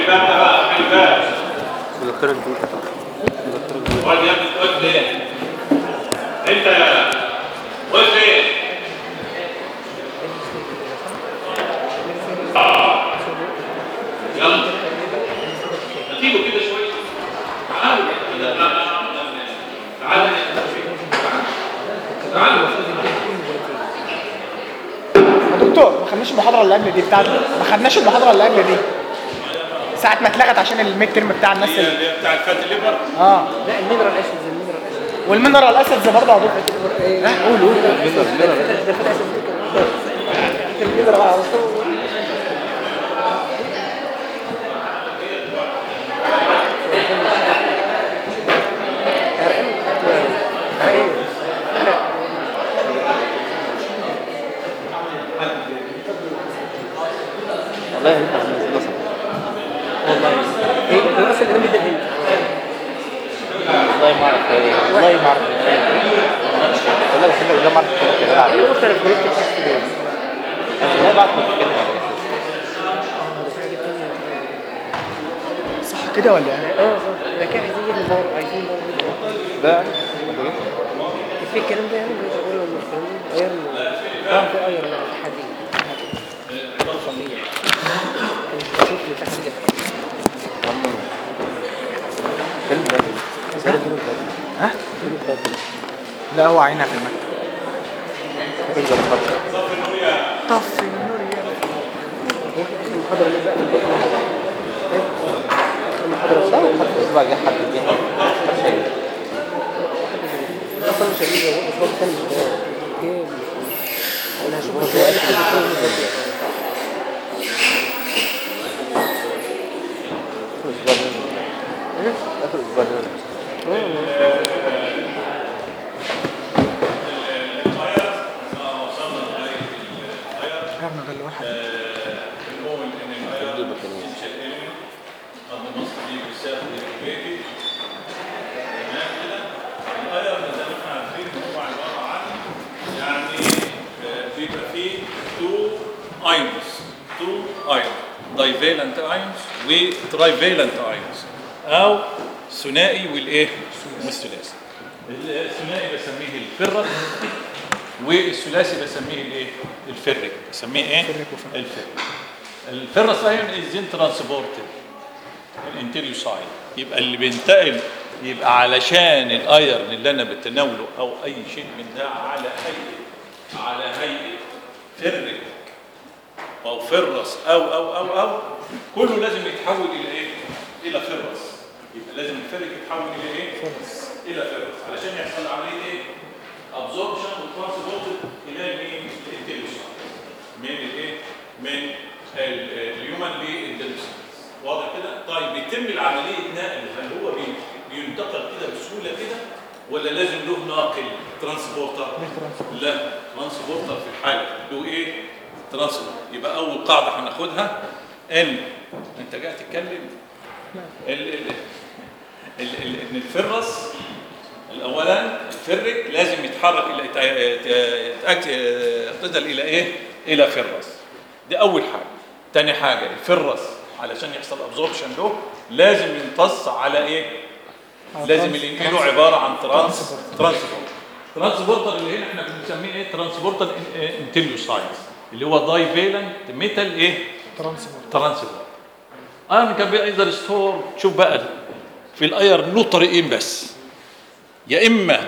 بقى بقى خلي بالك مذكرة جديدة مذكرة جديدة اقعد يا ابني تقول ليه انت يا قلت ايه يلا ما تيجوا كده شويه تعالوا تعالوا تعالوا يا دكتور ما خدناش المحاضره اللي قبل دي بتاعت ما خدناش المحاضره اللي قبل دي ساعة ما اتلغت عشان الميد ترم بتاع الناس هي اللي اللي بتاع الفات ليبر اه لا المينرال اسيدز المينرال اسيدز والمينرال اسيدز برضه يا دكتور لا قول قول ده فات اسيدز المينرال على طول والله انت نصب والله ايه ده اصلا انا مدي الهند والله ما اعرف ايه والله ما اعرف ايه والله بحب والله ما اعرف ايه كده ايه عليه مختلف جروب تكست ده والله بعد ما تتكلم على اساس صح كده ولا ايه؟ اه اه ده كان عايزين يجيبوا باور عايزين باور ده في الكلام ده يعني بيقولوا ان الكلام ده ايرون اه في ايرون حديد خليه كان بشوف لي تحت كده فيلم بدري سيرة فيلم بدري ها؟ فيلم بدري لا هو عينها في المكتب فيلم بدري طفي النور يا المحاضرة اللي بقى المحاضرة لا وحتى الاسبوع الجاي حد يجيها مش هيجي. اصلا مش هيجي هو الاسبوع الثاني مش جاي انا هشوف الاسبوع اللي حد يكون مذاكر. اخر اسبوع ده اخر اسبوع ده يا ابني ده اللي واحد بنقول ان الاير essential element قد must be recycled regulated تمام كده الاير زي ما احنا عارفين ان هو عباره عن يعني آه، بيبقى فيه تو ايونز تو ايون دايفالنت ايونز وترايفالنت ايونز او ثنائي والايه والثلاثي الثنائي بسميه الفرة والثلاثي بسميه الايه الفرك بسميه ايه فرك وفرك. الفرك الفيرس ايون از ان ترانسبورتد الانتيريو سايد يبقى اللي بينتقل يبقى علشان الايرن اللي انا بتناوله او اي شيء من ده على هيئه على هيئه فرك او فرس او او او او كله لازم يتحول الى ايه؟ الى فرس يبقى لازم الفرك يتحول الى ايه؟ فرس الى فرس علشان يحصل عمليه ايه؟ ابزوربشن وترانسبورتد الى مين؟ الانتيريو سايد من الايه؟ من ال- الهيومن للدلسون واضح كده؟ طيب بيتم العمليه نقل هل هو بي- بينتقل كده بسهوله كده ولا لازم له ناقل ترانسبورتر؟ لا ترانسبورتر في الحاله له ايه؟ ترانسبورت يبقى اول قاعده هناخدها ان انت جاي تتكلم ال ال ال ال ان الفرس الاولا الفرك لازم يتحرك الى يت- يتأكد يقتدل الى ايه؟ الى فرس دي اول حاجه تاني حاجه الفرس علشان يحصل ابزوربشن له لازم يمتص على ايه؟ لازم اللي ينقله عباره عن ترانس ترانسبورت ترانسبورتر اللي هنا احنا بنسميه ايه؟ ترانسبورتر انتريوسايتس اللي هو داي فيلنت ميتال ايه؟ ترانسبورت ترانسبورت ايرن كان بيقدر ستور شوف بقى في الايرن له طريقين بس يا اما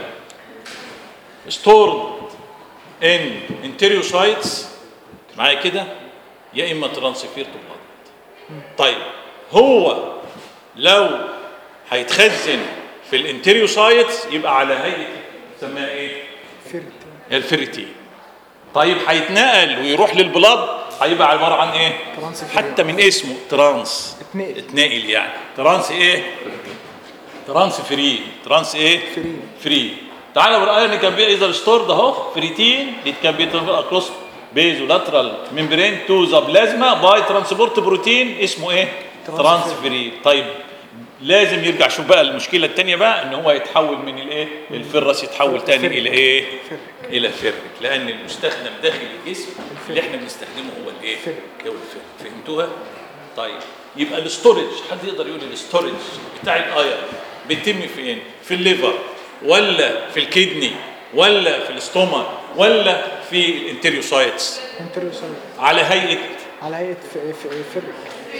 ستورد ان انتريوسايتس معايا كده يا اما ترانسفير تو بلاد طيب هو لو هيتخزن في الانتريوسايتس يبقى على هيئه سماها ايه؟ فرد الفيريتين طيب هيتنقل ويروح للبلاد هيبقى عباره عن ايه؟ ترانس حتى من اسمه ترانس اتنقل. اتنقل يعني ترانس ايه؟ ترانس فري ترانس ايه؟ فري. فري تعالى بالايرن كان بي ايزر ستورد اهو فريتين it can be transferred across basolateral membrane to the plasma by transport بروتين اسمه ايه؟ ترانس فري طيب لازم يرجع شوف بقى المشكله الثانيه بقى ان هو يتحول من الايه؟ الفرس يتحول تاني الى ايه؟ الى فرك لان المستخدم داخل الجسم اللي احنا بنستخدمه هو الايه؟ فرك. هو الفرك فهمتوها؟ طيب يبقى الاستورج حد يقدر يقول الاستورج بتاع الايرن بيتم فين في الليفر ولا في الكدني ولا في الاستوما ولا في الانتريوسايتس انتريوسايت على هيئه على هيئه ف- ف- فرق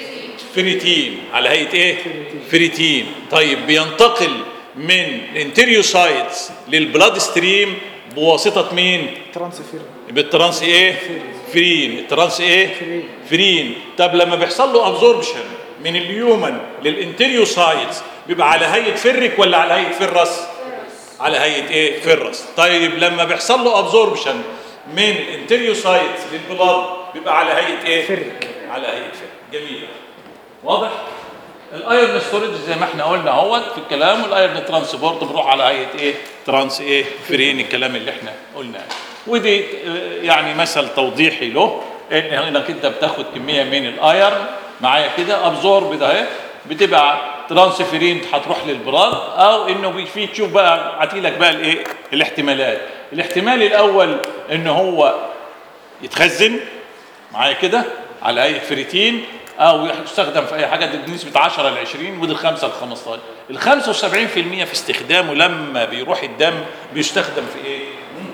فريتين على هيئه ايه فريتين طيب بينتقل من الانتريوسايتس للبلاد ستريم بواسطه مين ترانسفير بالترانس ايه فرين الترانس ايه فرين. فرين طب لما بيحصل له ابزوربشن من اليومن للانتريوسايتس بيبقى على هيئه فرك ولا على هيئه فرس على هيئه ايه فرس طيب لما بيحصل له ابزوربشن من الانتريوسايتس للبلاد بيبقى على هيئه ايه فرك. على هيئه فرك جميل واضح الايرن ستورج زي ما احنا قلنا اهوت في الكلام والايرن ترانسبورت بروح على هيئه ايه ترانس ايه فرين الكلام اللي احنا قلناه ودي آه، يعني مثل توضيحي له ان انك انت بتاخد كميه من الايرن معايا كده ابزورب ده اهي بتبقى ترانسفيرين هتروح للبراد او انه بي- في تشوف بقى عتيلك بقى الايه الاحتمالات الاحتمال الاول ان هو يتخزن معايا كده على اي فريتين او يستخدم في اي حاجه دي بنسبه 10 ل 20 ودي 5 ل 15 ال 75% في استخدامه لما بيروح الدم بيستخدم في ايه؟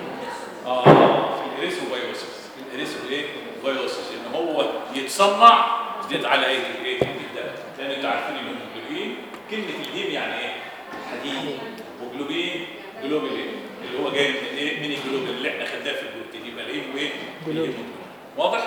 اه في الاريثرو فيروسس في الاريثرو ايه؟ فيروسس ان هو يتصنع زيت على ايه؟ ايه؟ الدم لان انتوا عارفين الهيموجلوبين كلمه الهيم يعني ايه؟ حديد وجلوبين جلوبولين اللي هو جاي من ايه؟ من الجلوبين اللي احنا خدناه في البروتين يبقى الايه وايه؟ الهيموجلوبين واضح؟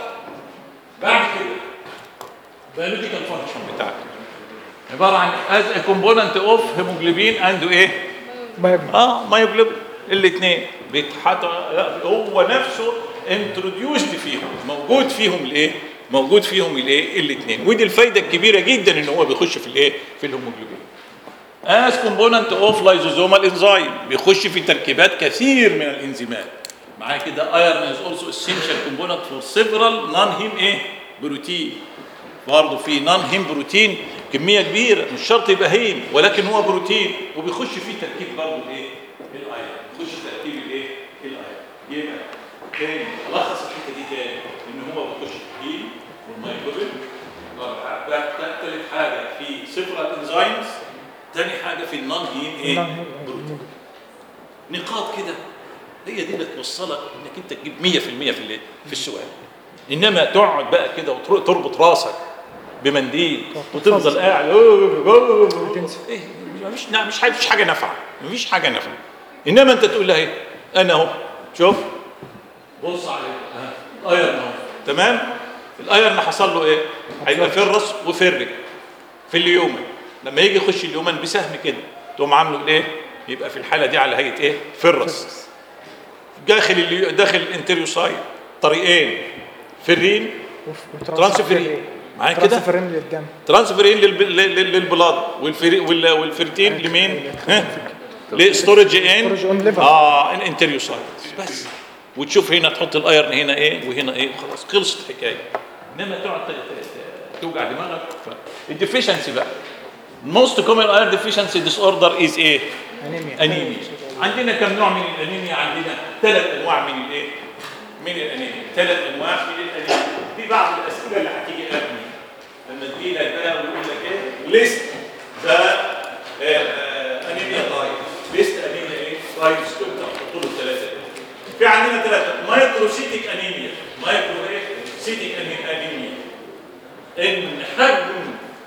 بعد كده biological function بتاعته عباره عن as a component of hemoglobin and ايه؟ مهم اه مايوجلوبين الاثنين بيتحط هو نفسه انتروديوسد فيهم موجود فيهم الايه؟ موجود فيهم الايه؟ الاثنين ودي الفايده الكبيره جدا ان هو بيخش في الايه؟ في الهيموجلوبين. as component of lysosomal enzyme بيخش في تركيبات كثير من الانزيمات. معايا كده iron is also essential component for several non-heme ايه؟ بروتين. برضه في نون هيم بروتين كميه كبيره مش شرط يبقى هيم ولكن هو بروتين وبيخش فيه تركيب برضه الايه؟ الايرون بيخش تركيب الايه؟ الايرون يبقى تاني الخص الحته دي تاني ان هو بيخش في الهيم والمايكروبين ثالث حاجه في سيفرال انزيمز تاني حاجه في النون هيم ايه؟ Non-heme بروتين نقاط كده هي دي اللي توصلك انك انت تجيب 100% في الايه؟ في السؤال انما تقعد بقى كده وتربط راسك بمنديل وتفضل قاعد ايه مش مش حاجه مش حاجه نافعه مفيش حاجه نافعه انما انت تقول لها ايه انا اهو شوف بص عليه ها، الايرن اهو تمام الايرن حصل له ايه هيبقى فرس وفرك في اليومن لما يجي يخش اليومن بسهم كده تقوم عامله ايه يبقى في الحاله دي على هيئه ايه فرس داخل اللي داخل الانتريوسايت طريقين فرين ترانسفيرين. معايا كده؟ ترانسفيرين للدم ترانسفيرين للب- لل- لل- للبلاد والفري وال- والفريتين لمين؟ ها؟ لستورج ان Storage on liver. اه الانتريوسايت بس وتشوف هنا تحط الايرن هنا ايه وهنا ايه خلاص خلصت الحكايه انما تقعد ت- ت- توجع دماغك الديفيشنسي بقى most common iron deficiency disorder is ايه؟ انيميا انيميا عندنا كم نوع من الانيميا عندنا ثلاث انواع من الايه من الانيميا ثلاث انواع من الانيميا في بعض الاسئله اللي هتيجي قبل لما تجي لك بقى ويقول لك ايه ليست ذا انيميا تايب ليست انيميا ايه تايبس كنت هحط له الثلاثه دول. في عندنا ثلاثه مايكروسيتيك انيميا مايكرو ايه سيتيك انيميا ان حجم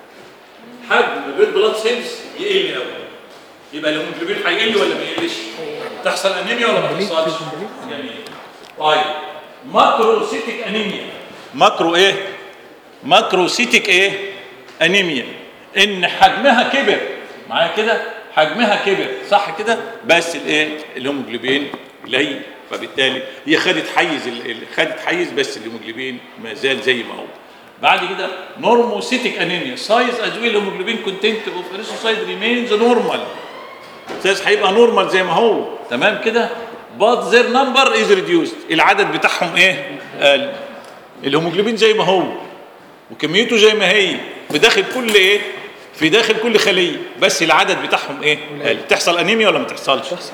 حجم الريد بلاد سيلز يقل قوي يبقى الهيموجلوبين هيقل ولا ما يقلش؟ تحصل انيميا ولا ما تحصلش؟ جميل. طيب ماكروسيتيك انيميا ماكرو ايه؟ ماكروسيتيك ايه؟ انيميا ان حجمها كبر معايا كده؟ حجمها كبر صح كده؟ بس الايه؟ الهيموجلوبين قليل فبالتالي هي خدت حيز ال- ال- خدت حيز بس الهيموجلوبين ما زال زي ما هو بعد كده نورموسيتيك انيميا سايز از ويل هيموجلوبين كونتنت اوف اريثروسايت ريمينز نورمال سايز هيبقى نورمال زي ما هو تمام كده but their number is reduced العدد بتاعهم ايه قل الهيموجلوبين زي ما هو وكميته زي ما هي في داخل كل ايه في داخل كل خليه بس العدد بتاعهم ايه قل تحصل انيميا ولا ما تحصلش تحصل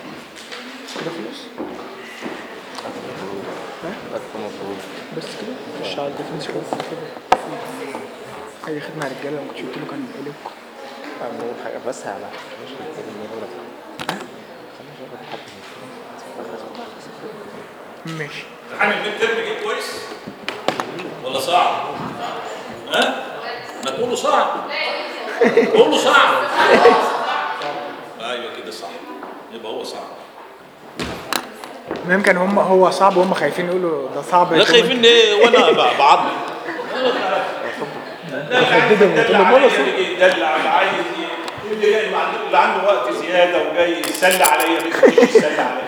كده خلاص ألف مبروك بس كده شغال ديفنس بس كده اي خدمه يا رجاله لو كنت قلت له كان يقول لكم أول حاجة بس على مش محتاج إن يغلط خلينا نشوف حد ماشي امتحان الميد ترم جه كويس ولا صعب؟ ها؟ ما تقولوا صعب قولوا صعب ايوه كده صح يبقى هو صعب يمكن هم هو صعب وهم خايفين يقولوا ده صعب لا خايفين ايه وانا ب- بعض يهددهم وتقول له بولا صعب. يدلع اللي عايز ي- اللي جاي عنده اللي عنده وقت زياده وجاي يسلى عليا بس مش يسلى عليا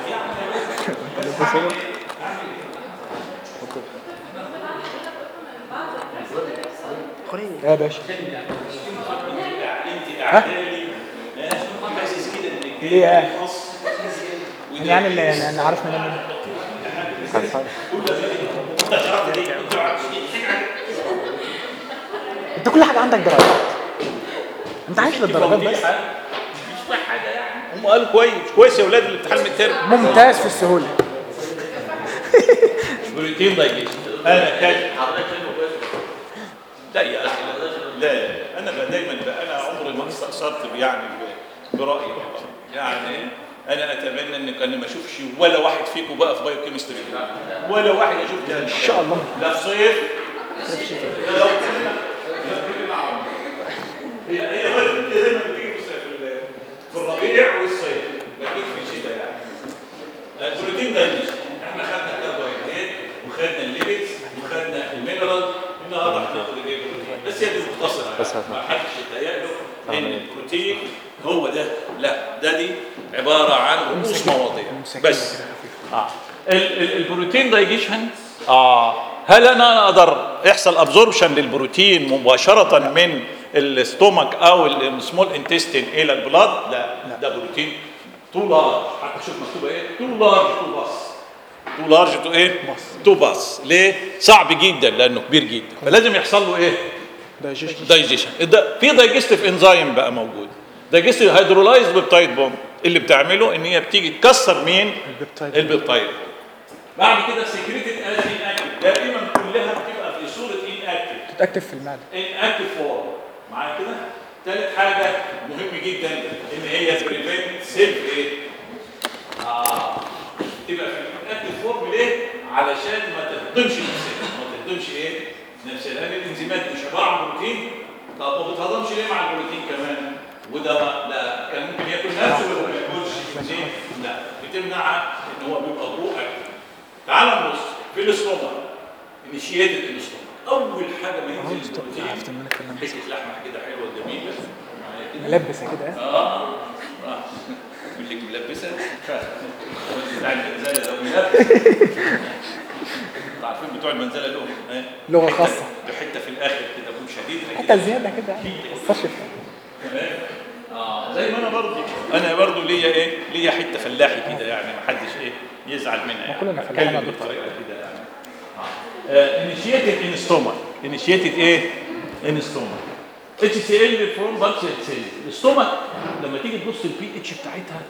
يا باشا انت اعدالي حاسس كده انك ليه يا خاص يعني اللي انا عارف من انا خلصان انت كل حاجه عندك درجات انت عايش للدرجات بس مش حاجه يعني هم قالوا كويس كويس يا اولاد الامتحان من الترم ممتاز في السهوله بروتين دايجيشن انا كان لا يا اخي لا لا انا بقى دايما بقى انا عمري ما استقصرت يعني ب- برايي يعني انا اتمنى ان انا ما اشوفش ولا واحد فيكم بقى في بايو كيمستري ولا واحد اشوف تاني ان شاء الله لا في صيف لا هي هي دايما بتيجي في ال- في الربيع والصيف بتيجي في الشتاء يعني البروتين ده احنا خدنا الكربوهيدرات وخدنا الليبيدز وخدنا المينرال النهارده هناخد الايه البروتين بس هي دي مختصره بس يعني. ما حدش يتهيأ له ان البروتين هو ده لا ده دي عباره عن رؤوس مواضيع بس اه ال- ال- البروتين دايجيشن اه هل انا اقدر يحصل ابزوربشن للبروتين مباشره من الاستومك او السمول انتستين الى البلاد لا, ده بروتين تو لارج حتى شوف مكتوبه ايه تو لارج تو باس تو لارج تو ايه تو باس ليه صعب جدا لانه كبير جدا فلازم يحصل له ايه دايجيشن دايجيشن في دايجستيف انزيم بقى موجود دايجستيف هيدرولايز بيبتايد بومب اللي بتعمله ان هي بتيجي تكسر مين البيبتايد. البيبتايد بعد كده سكريتد از ان اكتف دائما كلها بتبقى في صوره ان اكتف تتاكتف في المعده ان اكتف فورم معايا كده ثالث حاجه مهم جدا ان هي بريفنت سيلف ايه اه تبقى في الاكتف فورم ليه علشان ما تهضمش نفسها ما تهضمش ايه نفسها لان الانزيمات دي عباره عن بروتين طب ما بتهضمش ليه مع البروتين كمان وده ما لا كان ممكن ياكل نفسه ولا ما ياكلش ليه؟ لا بتمنع ان هو بيبقى برو اكتف تعال نبص في الاستومك انيشيتد الاستومك اول حاجه ما ينزل البروتين عرفت ان انا اتكلم حته لحمه كده حلوه جميله معايا كده ملبسه كده ها؟ اه آه. يقول لك ملبسه بتاع المنزله ده ملبس انتوا عارفين بتوع المنزله لهم إيه؟ لغة حتة- خاصة. له حته في الاخر كده ابو شديد حتى زياده كده يعني ما تقصرش فيها تمام اه زي ما انا برضو انا برضو ليا ايه ليا حته فلاحي كده يعني ما حدش ايه يزعل منها يعني كلنا فلاحين أتكلم يا دكتور. بطريقه كده يعني انيشيتد ان ستومك انيشيتد ايه ان ستومك اتش سي ال فورم باتش سيل الاستومك لما تيجي تبص البي اتش بتاعتها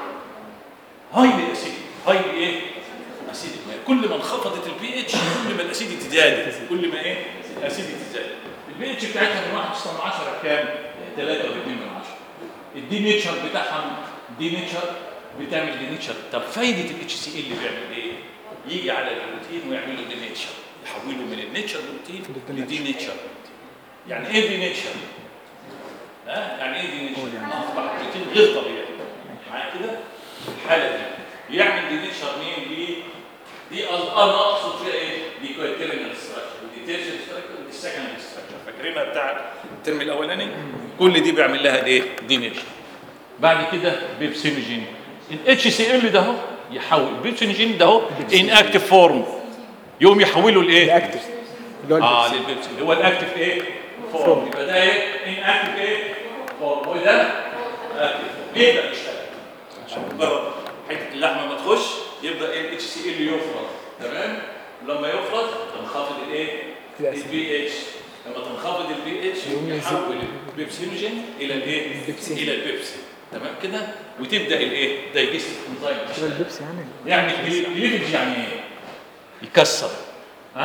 هايلي اسيدي هايلي ايه اسيدي كل ما انخفضت البي اتش كل ما الاسيديتي زادت كل ما ايه الاسيديتي زادت البي اتش بتاعتها من 1 من 10 كام 3 و2 من 10 الدي نيتشر بتاعها دي نيتشر بتعمل دي نيتشر طب فايده الاتش سي ال بيعمل ايه يجي على البروتين ويعمل له دي نيتشر يحوله من النيتشر بروتين لدي نيتشر يعني ايه دي نيتشر ها يعني ايه دي نيتشر اصبح البروتين غير طبيعي معايا كده الحاله دي يعمل دي نيتشر مين دي دي أص- انا اقصد فيها ايه دي كويترينال ستراكشر ودي تيرشن ستراكشر ودي سكندري ستراكشر فاكرينها بتاع الترم الاولاني كل دي بيعمل لها ايه دي نيتشر بعد كده بيبسينوجين الاتش سي ال ده اهو يحول البيبسينوجين ده اهو ان اكتف فورم يقوم يحوله لايه الاكتف اللي هو اه البيبسي للبيبسي اللي هو الاكتف ايه فورم يبقى ده ايه ان اكتف ايه فورم وده اكتف يبدا يشتغل عشان مجرد حته اللحمه ما تخش يبدا ايه الاتش سي ال يفرز تمام لما يفرز تنخفض الايه الأسيد. البي اتش لما تنخفض البي اتش يقوم يزيد. يحول البيبسينوجين الى الايه البيبسي. الى البيبسي تمام كده وتبدا الايه دايجستيف كده انزيم البيبسي يعني يعني الليفج يعني ايه يكسر ها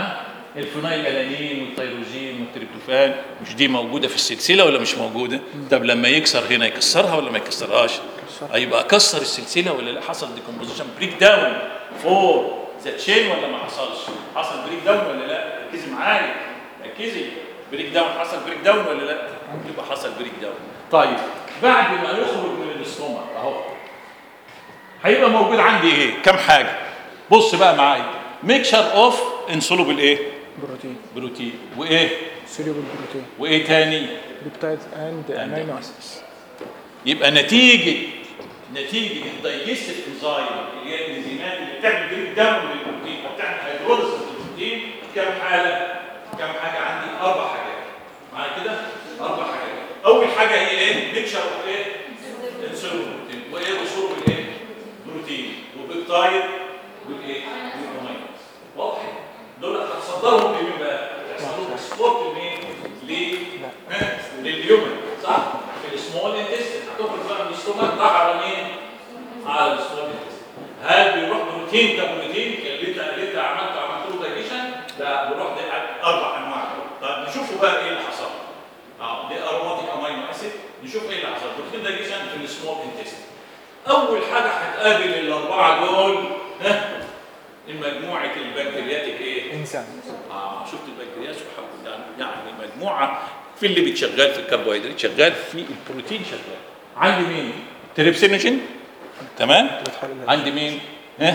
الفينايل الانين والتيروزين والتريبتوفان مش دي موجوده في السلسله ولا مش موجوده طب لما يكسر هنا يكسرها ولا ما يكسرهاش هيبقى كسر السلسله ولا لا حصل ديكومبوزيشن بريك داون فور ذا تشين ولا ما حصلش حصل بريك داون ولا لا ركزي معايا ركزي بريك داون حصل بريك داون ولا لا يبقى حصل بريك داون طيب بعد ما يخرج من الاستومك اهو هيبقى موجود عندي ايه كم حاجه بص بقى معايا ميكشر اوف انسولوبل ايه بروتين بروتين وايه سوليبل بروتين وايه تاني بيبتايدز اند امينو اسيدز يبقى نتيجه نتيجه الدايجستيف انزايم اللي هي الانزيمات اللي بتعمل بريك داون للبروتين او بتعمل هيدروليسيس للبروتين كم حاله كم حاجه عندي اربع حاجات معايا كده اربع حاجات اول حاجه هي ايه ميكشر اوف ايه انسولين بروتين وايه وشرب الايه بروتين وبيبتايد والايه والامينو واضح دول هتصدرهم لمين بقى هتصدرهم سبورت لمين ليه ها؟ للهيومن صح في السمول انتستين هتخرج بقى من الاستومك راح على مين على السمول انتستين هل بيروح بروتين كبروتين اللي انت اللي انت عملته عملت له دايجيشن لا بيروح ده اربع انواع طب نشوفوا بقى ايه اللي حصل اه دي اروماتيك امينو اسيد نشوف ايه اللي حصل بروتين دايجيشن في السمول انتستين اول حاجه هتقابل الاربعه دول ها المجموعه البكتيرياتيك ايه انسان اه شفت البنكرياس وحب- يعني يعني مجموعه في اللي بتشغال في الكربوهيدرات شغال في البروتين شغال عندي مين تريبسينوجين تمام عندي مين ها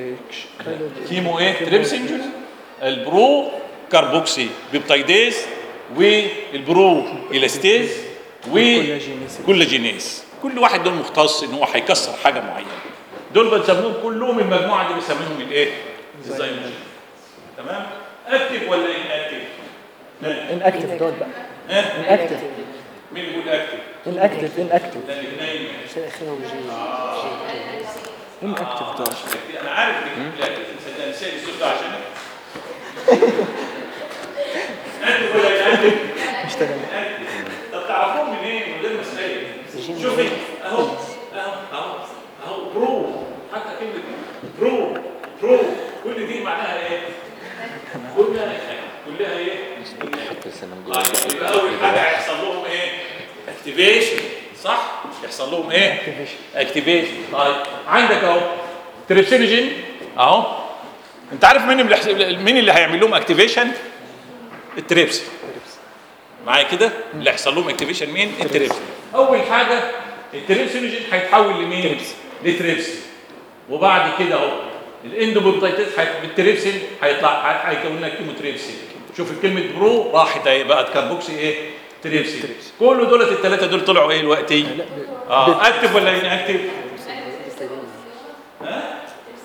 كيمو ايه تريبسينوجين البرو كاربوكسي بيبتايديز والبرو الاستيز وكولاجينيز كل واحد دول مختص ان هو هيكسر حاجه معينه دول بنسميهم كلهم المجموعه دي بنسميهم الايه الزيموجين تمام اكتف ولا ان اكتف ان اكتف دول بقى ها ان اكتف مين يقول اكتف ان اكتف ان اكتف ده اللي نايم عشان اخرهم جي ان اكتف دول انا عارف انك بتقول اكتف صدقني نسيت الصوت ده عشانك اكتف ولا ان اكتف اشتغل طب تعرفوهم منين من غير مسائل شوفي اهو اهو اهو اهو برو حتى كلمه برو برو كل دي معناها ايه؟ كلها كلها ايه؟ طيب يبقى اول حاجه هيحصل لهم ايه؟ اكتيفيشن صح؟ يحصل لهم ايه؟ اكتيفيشن طيب عندك اهو تريبسينوجين اهو انت عارف مين اللي هيحس- مين اللي هيعمل لهم اكتيفيشن؟ التريبسين معايا كده اللي هيحصل لهم اكتيفيشن مين التريبسين اول حاجه التريبسينوجين هيتحول لمين لتريبسين وبعد كده اهو الاندوبيبتايتس هي- بالتريبسين هيطلع هي- هيكون لك كيموتريبسين شوف الكلمه برو راحت اهي بقت كاربوكسي ايه تريبسين كل دولت الثلاثه دول طلعوا ايه دلوقتي اه اكتف ولا ان اكتف ها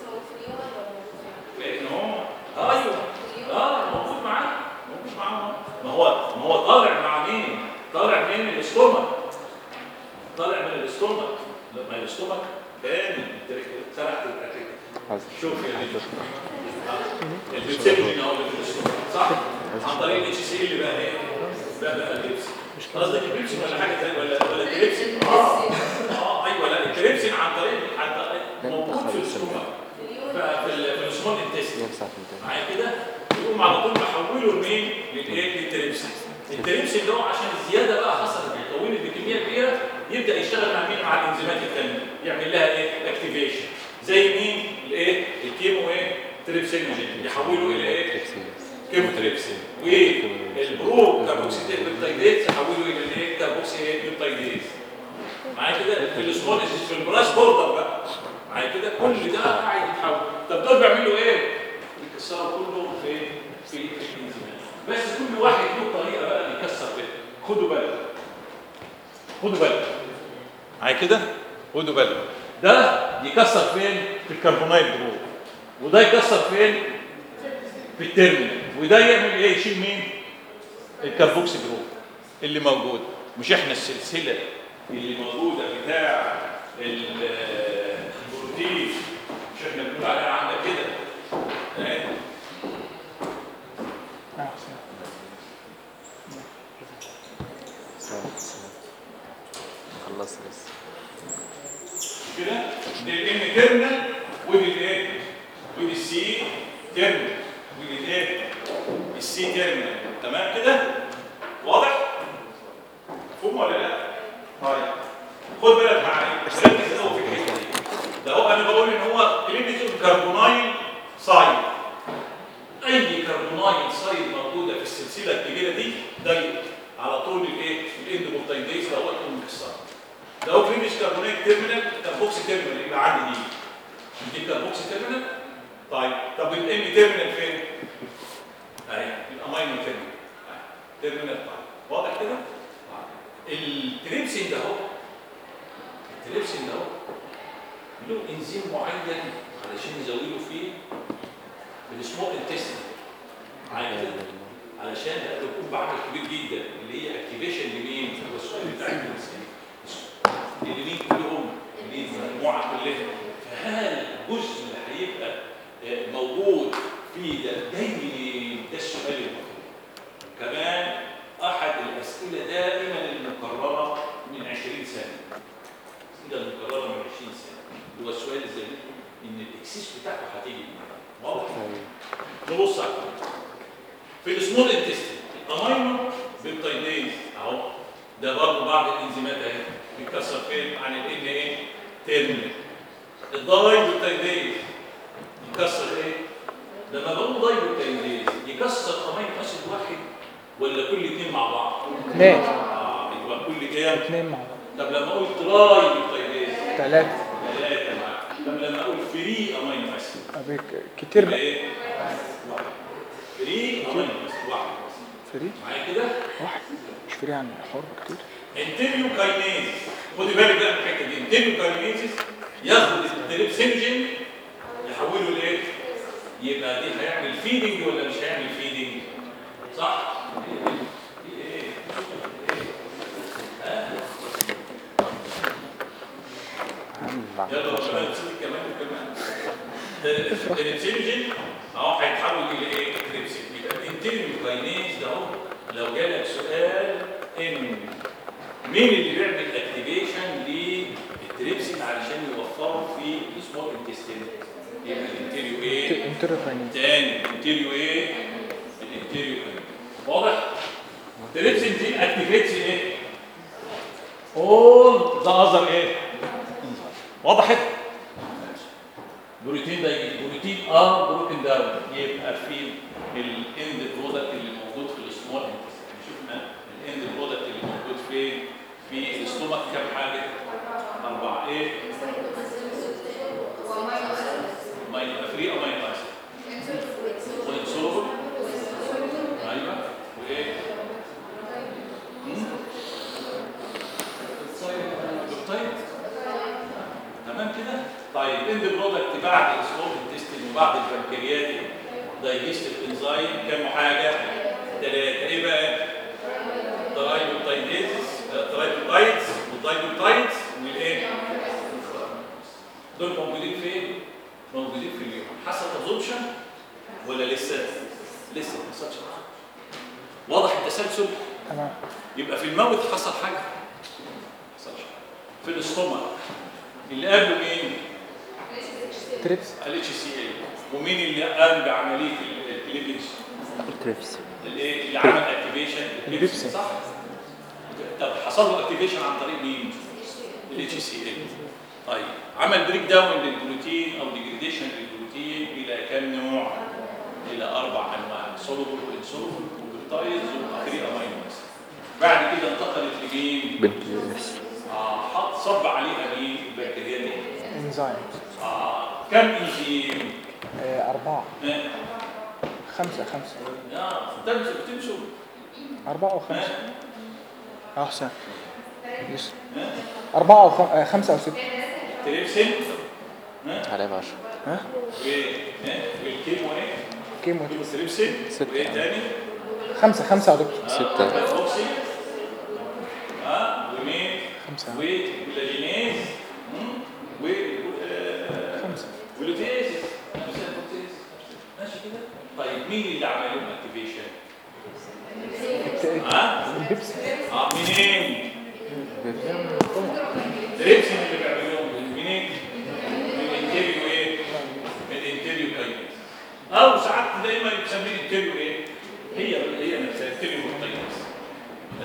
لان هو ايوه اه موجود معاه موجود معاه ما هو ما هو طالع مع مين؟ طالع من الاستومك طالع من الاستومك لما الاستومك كان سرحت الاكل شوف يا بنت البيبسيلوجين اهو اللي في الاستومك صح؟ عن طريق الاتش سي اللي بقى ايه؟ بقى بقى البيبسي قصدك البيبسي ولا حاجه ثانيه ولا ولا التريبسين؟ اه اه ايوه لا التريبسين عن طريق عن طريق موجود في الاستومك في ال- في السمول انتستين معايا كده يقوم على طول محوله لمين؟ للايه؟ للتريبسين. التريبسين ده عشان الزياده بقى حصلت اتكونت بكميه كبيره يبدا يشتغل مع مين؟ مع الانزيمات الثانيه يعمل لها ايه؟ اكتيفيشن زي مين؟ الايه؟ الكيمو ايه؟ تريبسينوجين يحوله الى ايه؟ كيمو تريبسين والبرو كاربوكسيتيت بيبتايديز يحوله الى الايه؟ كاربوكسي بيبتايديز معايا كده في السمول في البراش بوردر بقى معايا كده كل ده قاعد يتحول طب دول بيعملوا ايه؟ بيكسروا كله في في في الانزيمات بس كل واحد له طريقه بقى يكسر بيها خدوا بالك خدوا بالك معايا كده خدوا بالك ده يكسر فين؟ في الكربونايل جروب وده يكسر فين؟ في التيرمينال وده يعمل ايه؟ يشيل مين؟ الكربوكسي جروب اللي موجود مش احنا السلسله اللي موجوده بتاع ال- البروتين مش احنا بنقول عليها عندك كده إيه؟ آه، خلصت بس كده دي الام تيرمينال ودي الايه؟ ودي السي تيرمينال ودي الايه؟ السي تيرمينال تمام كده واضح مفهوم ولا لا طيب خد بالك معايا ركز قوي في الحته دي ده هو انا بقول ان هو كلينيك كربونايل سايد اي كربونايل سايد موجوده في السلسله الكبيره دي ده على طول الايه الاندوبوتايديز ده هو الام الصايد ده هو كلينيك كربونايل تيرمينال كاربوكسي تيرمينال يبقى عندي دي دي كاربوكسي تيرمينال طيب طب الام تيرمينال فين اهي الامينو تيرمينال أهي. تيرمينال طيب واضح كده التريبسين ده اهو التريبسين ده اهو له انزيم معين علشان يزودوا فيه السمول انتستين معايا كده علشان ده يكون بعمل كبير جدا اللي هي اكتيفيشن لمين؟ هو السؤال بتاع الانسان اللي كلهم اللي المجموعه كلها فهل الجزء اللي هيبقى آه، موجود في ده جاي منين؟ ده السؤال المهم كمان احد الاسئله دائما المكرره من 20 سنه الاسئله المكرره من 20 سنه اللي هو السؤال اللي زي ده، ان الاكسس بتاعته هتيجي منين واضح نبص على في السمول انتستين الامينو بيبتايديز اهو ده برضه بعض الانزيمات اهي بيتكسر فين عن ال ان ايه تيرمينال الداي بيبتايديز يكسر ايه لما بقول داي بيبتايديز يكسر امينو اسيد واحد ولا كل اثنين مع بعض اثنين اه يبقى كل كام اثنين مع بعض طب لما اقول تراي بيبتايديز ثلاثة ثلاثه معاك طب لما اقول فري امينو اسيد أبيك كتير يبقى بقى ايه واحد فري امينو اسيد واحد فري معايا كده واحد مش فري عن حر كتير انتريو كاينيز خدي بالك بقى من الحته دي انتريو كاينيز ياخد التريبسينجين يحوله لايه؟ يبقى دي هيعمل فيدنج ولا مش هيعمل فيدنج؟ صح؟ دي ايه؟ يلا ربنا ينصرك كمان وكمان التريبسينجين اهو هيتحول الى ايه؟ تريبسين يبقى الانتريو كاينيز ده اهو لو جالك سؤال ان مين اللي بيعمل اكتيفيشن للتريبسين علشان يوفره في السمول انتستين يبقى الانتريو ايه انترفاينين تاني الانتريو ايه الانتريو ايه واضح التريبسين دي اكتيفيتس ايه all the other ايه وضحت بروتين ده يجي بروتين اه بروكن داون يبقى في الاند برودكت اللي موجود في السمول انتستين شفنا الاند برودكت اللي موجود فين في الاستومك كام حاجه اربعه ايه ماينو فري امينو اسيد وانسولين ايوه وايه طيب تمام كده طيب اند برودكت بعد السمول انتستين وبعد البنكرياتيك دايجستيف انزايم كام حاجه ثلاثه ايه بقى ترايبوتايديزس ترايبوتايدز والدايبوتايدز والايه دول موجودين فين موجودين في اليوم حصل ابزوربشن ولا لسه لسه ما حصلش واضح التسلسل تمام يبقى في الموت حصل حاجه ما حصلش حاجه في الاستومك اللي قبله مين تريبس الاتش سي اي ومين اللي قام بعمليه الكليبج تريبس الايه اللي عمل اكتيفيشن البيبسي. صح طب حصل له اكتيفيشن عن طريق مين الاتش سي اي طيب عمل بريك داون للبروتين او ديجريديشن للبروتين الى كم نوع الى اربع انواع سولوبل وانسولوبل وبيبتايدز وفري امينو اسيد بعد كده انتقلت لمين بنكرياس اه حط صب عليها مين البكتيريا دي انزيم اه كم انزيم آه، أربعة ها خمسة خمسة اه تمشوا بتمشوا أربعة أو ها خمسة أحسن يس ها أربعة أو خم... آه، خمسة أو ستة تريبسين ها عليه بعشرة ها وايه ها والكيمو ايه كيمو والتريبسين ستة. وايه تاني خمسة خمسة يا دكتور ستة. الفوكسي ها ومين خمسة. والكولاجينيز و آه، خمسة واللوتيز ماشي كده طيب مين اللي عمل لهم اكتيفيشن الت- ها البيبسي اه منين تريبسين اللي بيعملوهم منين من الانتريو ايه من الانتريو كاينيز او ساعات دايما بتسميه انتريو ايه هي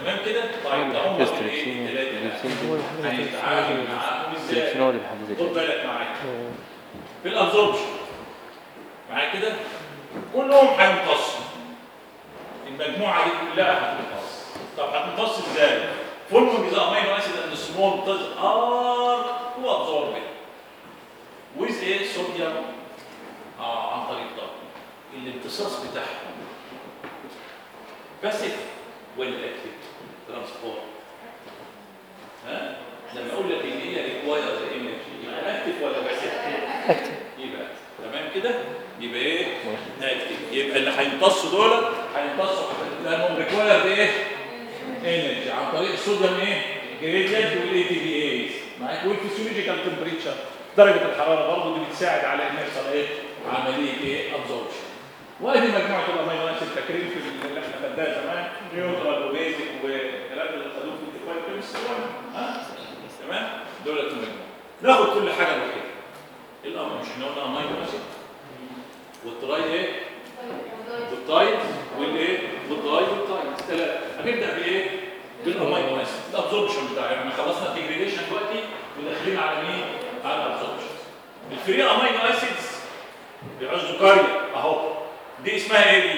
تمام كده طيب ده هم بس ايه تلفزيون- الثلاثه تلفزيون دي- هنتعامل معاهم ازاي التلفزيون هو اللي بيحدد خد الجودة. بالك معايا في الابزوربشن معايا كده كلهم هيمتصوا المجموعه دي كلها هتمتص طب هتمتص ازاي؟ فورمون ذا امينو اسيد اند سمول does are to absorb it with ايه صوديوم اه عن طريق الضغط الامتصاص بتاعهم باسيف ولا اكتف ترانسبورت ها لما اقول لك ان هي ريكوايرز انرجي يبقى اكتف ولا باسيف اكتب يبقى تمام كده يبقى ايه اكتف يبقى اللي هيمتصوا دول هيمتصوا لانهم ريكوايرد ايه انرجي عن طريق الصوديوم ايه جريدينت والاي تي بي ايز معاك والفسيولوجيكال تمبريتشر درجه الحراره برضه دي بتساعد على ان يحصل ايه عمليه ايه ابزوربشن وادي مجموعه الامينو اسيد فاكرين في اللي احنا خدناها زمان نيوترال وبيزك والكلام اللي خدوه في الديفاين كيمستري ها تمام دول المجموعه ناخد كل حاجه لوحدها الامر مش احنا قلنا امينو اسيد والتراي ايه والتايد والايه والداي والتايد ثلاثه هنبدا بايه بالامينو اسيد الابزوربشن بتاعي احنا خلصنا التجريديشن دلوقتي وداخلين على مين على الابزوربشن الفري امينو اسيدز العزوكاريا اهو دي اسمها ايه دي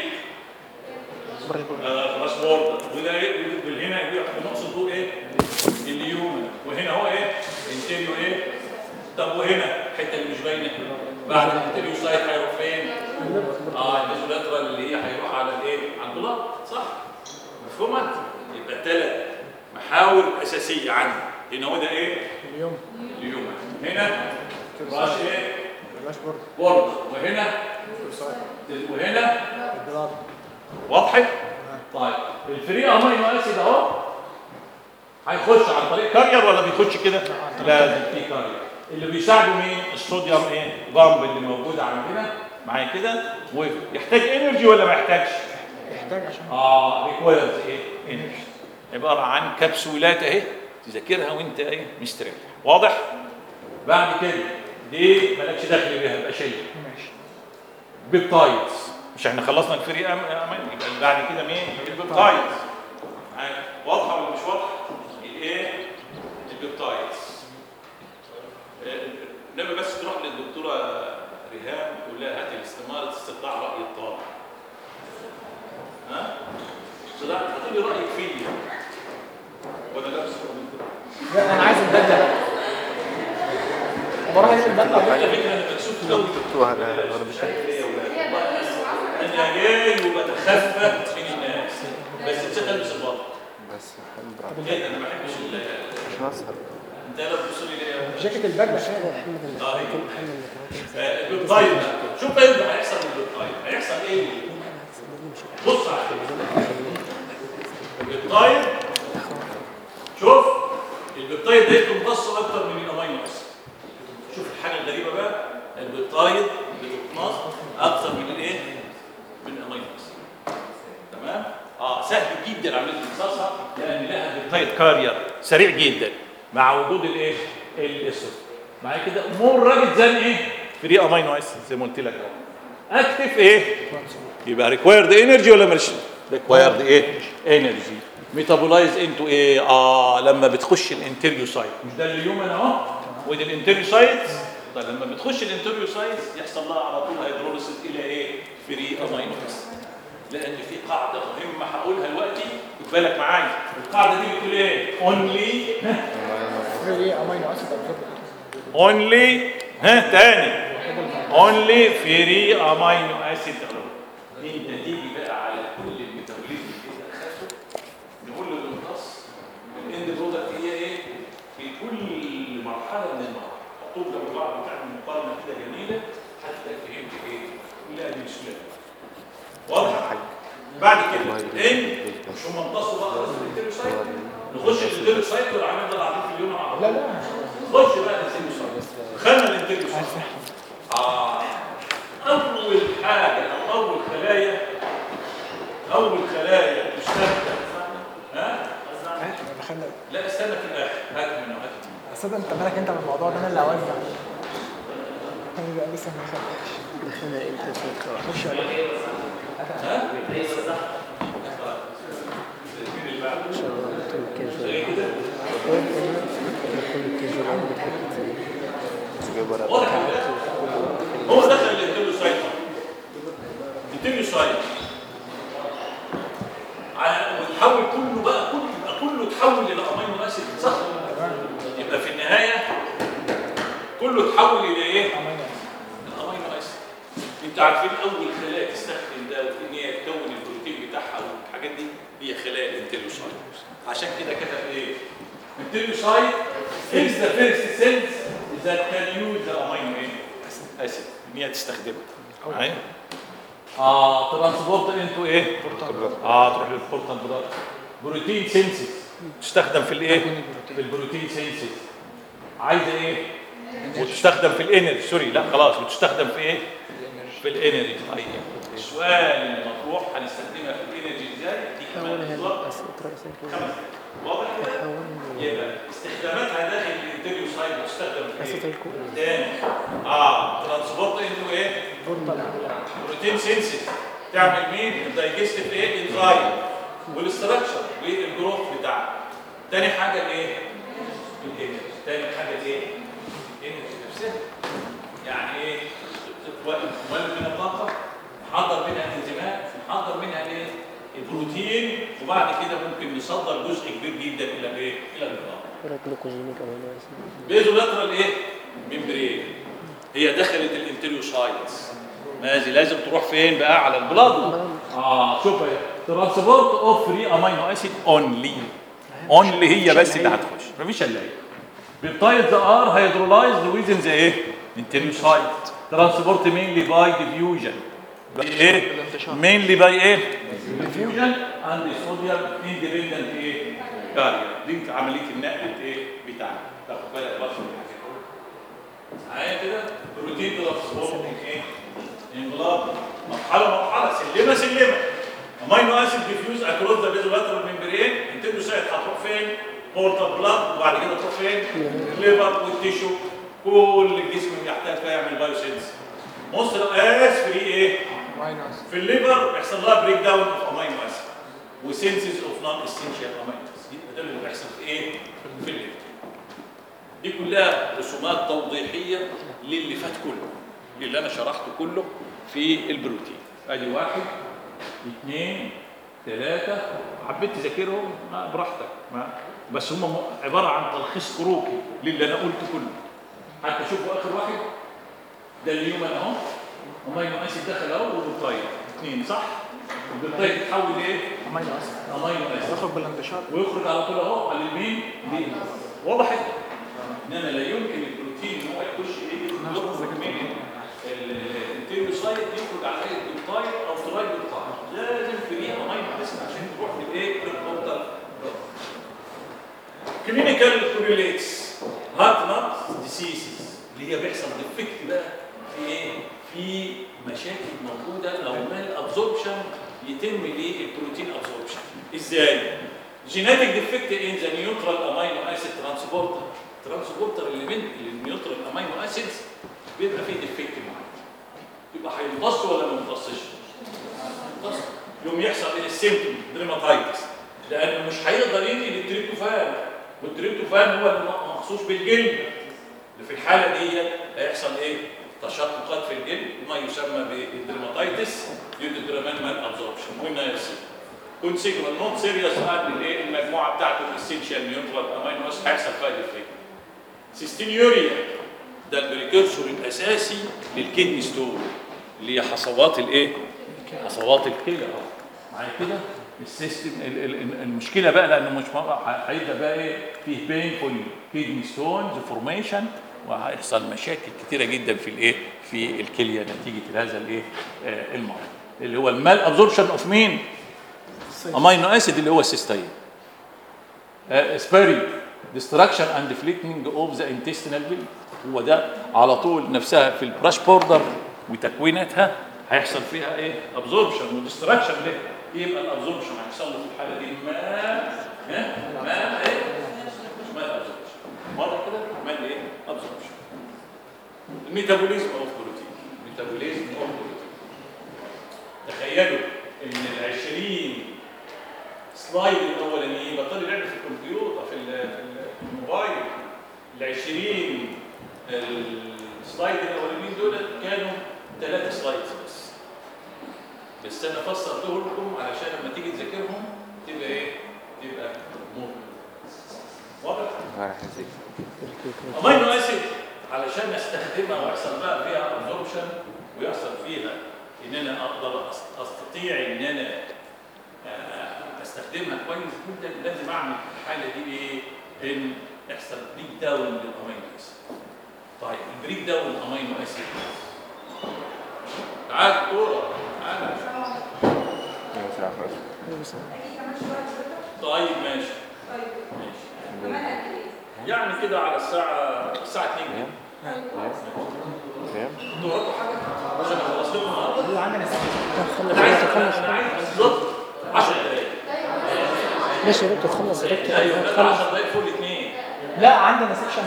آه، خلاص بورد وده ايه والهنا بنقصد دول ايه اليوم وهنا هو ايه انتريو ايه طب وهنا الحته اللي مش باينه بعد الانتريو سايت هيروح فين اه البيزولاترال اللي هي هيروح على الايه على البلاط صح مفهومه يبقى ثلاث محاور اساسيه عندي هنا هو ده ايه اليوم اليوم هنا راش ايه بلاش برضه بورد وهنا وهنا الدولار واضحه طيب الفري امينو اسيد اهو هيخش عن طريق كارير ولا بيخش كده لازم في كارير اللي بيساعده مين الصوديوم ايه بامب اللي موجود عندنا معايا كده ويحتاج انرجي ولا ما يحتاجش يحتاج عشان اه ريكويرز ايه انرجي عباره عن كبسولات اهي تذاكرها وانت ايه مستريح واضح بعد كده دي مالكش دخل بيها يبقى شيء ماشي بيبتايدز مش احنا خلصنا الفري أم... أمان يبقى اللي بعد كده مين البيبتايدز معايا؟ واضحه ولا مش واضحه الايه البيبتايدز آه، انما بس تروح للدكتوره ريهام تقول لها هات الاستماره استطلاع راي الطالب ها استطلاع هتقولي رايك فيا ولا لا بس لا انا عايز البدله بقى طب اروح اجيب البدله على فكره انا مكسوف قوي واحدة وانا مش انا جاي وبتخفف من الناس بس نسيت البس الوضع بس الحمد لله ليه انا ما بحبش ال- عشان اسهر انت لا تبص لي ليه جاكيت البدله محمد اللي اه كان محمد اللي كان آه، البيبتايد ده. شوف ايه اللي هيحصل للبيبتايد هيحصل ايه بص على البيبتايد شوف البيبتايد ده بتمتص اكتر من الامينو اسيد شوف الحاجه الغريبه بقى البيبتايد بتمتص اكتر من الايه من الامينو اسيد تمام اه سهل جدا عمليه امتصاصها لان لها بيبتايد كارير سريع جدا مع وجود الايه الاسود معايا كده مور راجل زي ايه فري امينو اسيد زي ما قلت لك اهو اكتف ايه يبقى ريكوايرد انرجي ولا مش ريكوايرد ايه انرجي ميتابولايز انتو ايه اه لما بتخش الانتريوسايت مش ده اليومن اهو ودي الانتريوسايت طيب لما بتخش الانتريوسايت يحصل لها على طول هيدروليسيس الى ايه فري امينو اسيد لان في قاعده مهمه هقولها دلوقتي خد بالك معايا القاعده دي بتقول ايه اونلي ايه امينو اسيد ابزورب اونلي ها تاني اونلي فري امينو اسيد انت تيجي بقى على كل الميتابوليزم اللي انت اخدته نقول له بالنص الاند برودكت هي ايه في كل مرحله من المراحل حطوه جنب بعض وتعمل مقارنه كده جميله حتى فهمت ايه لا دي بسهوله واضح بعد كده ان مش هم امتصوا بقى خلاص الانتريوسايت نخش الانتريوسايت ولا هنفضل قاعدين في اليوم مع بعض لا لا خش بقى الانتريوسايت خلنا الانتريوسايت اه اول حاجه او اول خلايا اول خلايا تستخدم ها دخلنا لا استنى في الاخر هات منه هات منه اصل انت مالك انت من الموضوع ده انا اللي اوزع انا بقى لسه ما خدتش دخلنا امتى سنة خش عليك ها مين اللي بعده ان شاء الله يتحول كله بقى كله يبقى كله اتحول الى امينو اسيد صح يبقى في النهايه كله اتحول الى ايه الامينو اسيد انتوا عارفين اول خلايا تستخدم ده ان هي تكون البروتين بتاعها والحاجات دي هي خلايا الانتريوسايت عشان كده كتب ايه الانتريوسايت is the first cells that can use the amino ايه اسيد ان هي تستخدمها معايا اه ترانسبورت انتو ايه اه تروح للبورتال بلاد بروتين سينسيس تستخدم في الايه في البروتين سينسيس عايزه ايه وتستخدم في الانرجي سوري لا خلاص وتستخدم في ايه في الانرجي طيب السؤال المطروح هنستخدمها في الانرجي ازاي دي كمان حولها بالظبط بس رئيس خمس واضح كده حولها يبقى استخداماتها داخل الانتريوسايت بتستخدم في أسيد ايه الكوين. تاني اه ترانسبورت انتو ايه بروتين سينسيس تعمل مين الدايجستيف ايه انزايم والاستراكشر والجروث بتاعها تاني حاجه الايه الانرجي تاني حاجه الايه الانرجي نفسها يعني ايه مولد من الطاقه نحضر منها انزيمات نحضر منها ايه البروتين وبعد كده ممكن نصدر جزء كبير جدا الى الايه الى النظام ولا جلوكوجينيك امينو اسيد بيزولاترال ايه ممبرين هي دخلت الانتريوسايتس ماشي لازم تروح فين بقى على البلاد اه شوف اهي ترانسبورت اوف فري امينو اسيد اونلي اونلي هي بس اللي هتخش مفيش الا هي بيبتايدز ار هيدرولايزد ويزن ذا ايه انتريوسايت ترانسبورت مينلي باي ديفيوجن ايه مينلي باي ايه ديفيوجن اند صوديوم اندبندنت ايه كارير دي عمليه النقل ايه بتاعنا تاخد بالك بس من الحاجات دي. معايا كده بروتين ترانسبورت ايه انقلاب مرحله مرحله سلمه سلمه امينو اسيد ديفيوز اكروس ذا بيزولاترال ممبرين الانتريوسايت هتروح فين بورتال بلاد وبعد كده تروح فين الليفر والتيشو كل الجسم يحتاج فيها يعمل بايوسينس مصر اس فري ايه ماينس في الليفر بيحصل لها بريك داون اوف امينو اسيد وسينسز اوف نون اسينشال امينو اسيد ده اللي بيحصل في ايه في الليفر دي كلها رسومات توضيحيه للي فات كله اللي انا شرحته كله في البروتين ادي واحد اثنين ثلاثة حبيت تذاكرهم ما براحتك ما بس هم م- عبارة عن تلخيص كروكي للي أنا قلته كله حتى شوفوا آخر واحد ده اليوم أهو أمينو أسيد دخل أهو والبيبتايد اثنين صح؟ البيبتايد يتحول لإيه؟ ماينس أمينو أسيد يخرج بالانتشار ويخرج على طول اهو على اليمين دي وضحت انما لا يمكن البروتين ان هو يخش ايه يخرج من الانتيروسايت يخرج على ايه البيبتايد او تراي بيبتايد لازم فريها امينو اسيد عشان تروح للايه للبورتال كلينيكال كوريليتس هارت نات ديسيسز اللي هي بيحصل ديفكت بقى في ايه في مشاكل موجوده لو ما الابزوربشن يتم ليه البروتين ابزوربشن ازاي جيناتيك ديفكت ان ذا نيوترال امينو اسيد ترانسبورتر ترانسبورتر اليمنت للنيوترال امينو اسيدز بيبقى فيه ديفكت معين يبقى هيمتص ولا ما يمتصش يمتص يوم يحصل ايه السيمتوم دريماتايتس لانه مش هيقدر ينقل التريبتوفان والتريبتوفان هو اللي مخصوص بالجلد اللي في الحاله دي هيحصل ايه تشققات في الجلد ما يسمى بالدريماتايتس due to dermal absorption وهنا يصير كونسيكونال نوت سيريس ان الايه المجموعه بتاعته الاسينشال نيوترال امينو اسيد هيحصل فيها ديفكت سيستينيوريا ده البريكورسور الاساسي للكدني ستون اللي هي حصوات الايه حصوات الكلى اهو معايا كده السيستم ال- ال- ال- المشكله بقى لانه مش مرة ه- هيبدا بقى ايه فيه بينفول كيدني ستونز فورميشن وهيحصل مشاكل كتيره جدا في الايه في الكليه نتيجه هذا الايه آه المرض اللي هو المال ابزوربشن اوف مين امينو اسيد اللي هو السيستين سبيري ديستراكشن اند فليتنج اوف ذا انتستينال فيل هو ده على طول نفسها في البراش بوردر وتكويناتها هيحصل فيها ايه ابزوربشن وديستراكشن ليه يبقى الابزوربشن هيحصل له في الحاله دي ما ها ما ايه مش مال ابزوربشن مره كده مال ايه ابزوربشن الميتابوليزم اوف بروتين ميتابوليزم اوف بروتين تخيلوا ان ال 20 سلايد الاولانيين بطلوا لعب في الكمبيوتر في ال- في الموبايل ال 20 السلايد الاولانيين دول كانوا ثلاثة سلايدز بس بس انا فسرته لكم علشان لما تيجي تذاكرهم تبقى ايه فرح زي امينو اسيد علشان استخدمها ويحصل بقى فيها ابزوربشن ويحصل فيها ان انا اقدر أس- استطيع ان انا آه، استخدمها كويس جدا لازم اعمل في الحاله دي ايه؟ ان يحصل بريك داون للامينو اسيد. طيب البريك داون للامينو اسيد تعال كوره تعال يسرع فرش طيب ماشي ماشي يعني كده على الساعه الساعه 2 كده كام؟ انتوا وراكم حاجه عشان اخلص لكم النهارده هو عندنا سنة انا عايز انا عايز بالظبط 10 دقايق ماشي يا دكتور خلص يا دكتور ايوه ده خلص 10 دقايق فول اثنين لا عندنا سكشن